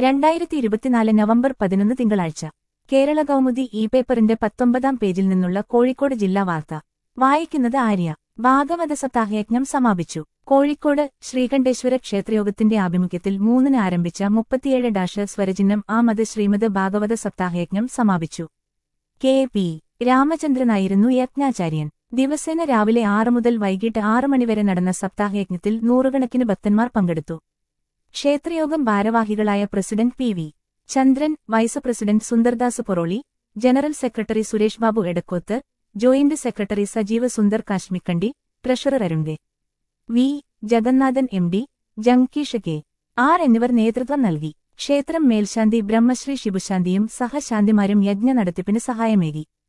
രണ്ടായിരത്തി ഇരുപത്തിനാല് നവംബർ പതിനൊന്ന് തിങ്കളാഴ്ച കേരള കൗമുദി ഇ പേപ്പറിന്റെ പത്തൊമ്പതാം പേജിൽ നിന്നുള്ള കോഴിക്കോട് ജില്ലാ വാർത്ത വായിക്കുന്നത് ആര്യ ഭാഗവത സപ്താഹയജ്ഞം സമാപിച്ചു കോഴിക്കോട് ശ്രീകണ്ഠേശ്വര ക്ഷേത്രയോഗത്തിന്റെ ആഭിമുഖ്യത്തിൽ മൂന്നിന് ആരംഭിച്ച മുപ്പത്തിയേഴ് ഡാഷ് സ്വരചിഹ്നം ആ മത് ശ്രീമദ് ഭാഗവത സപ്താഹയജ്ഞം സമാപിച്ചു കെ പി രാമചന്ദ്രനായിരുന്നു യജ്ഞാചാര്യൻ ദിവസേന രാവിലെ ആറ് മുതൽ വൈകിട്ട് ആറ് മണിവരെ നടന്ന സപ്താഹയജ്ഞത്തിൽ നൂറുകണക്കിന് ഭക്തന്മാർ പങ്കെടുത്തു ക്ഷേത്രയോഗം ഭാരവാഹികളായ president P V Chandran vice president Sundardas Poroli general secretary Suresh Babu Edakkoth joint secretary Sajeeva Sundar Kashmikandi treasurer Arun K V Jagannathan M D Jamkeesh K R എന്നിവർ നേതൃത്വം നൽകി ക്ഷേത്രം മേൽശാന്തി ബ്രഹ്മശ്രീ ശിവശാന്തിയും സഹശാന്തിമാരും യജ്ഞ നടത്തിപ്പിന് സഹായമേകി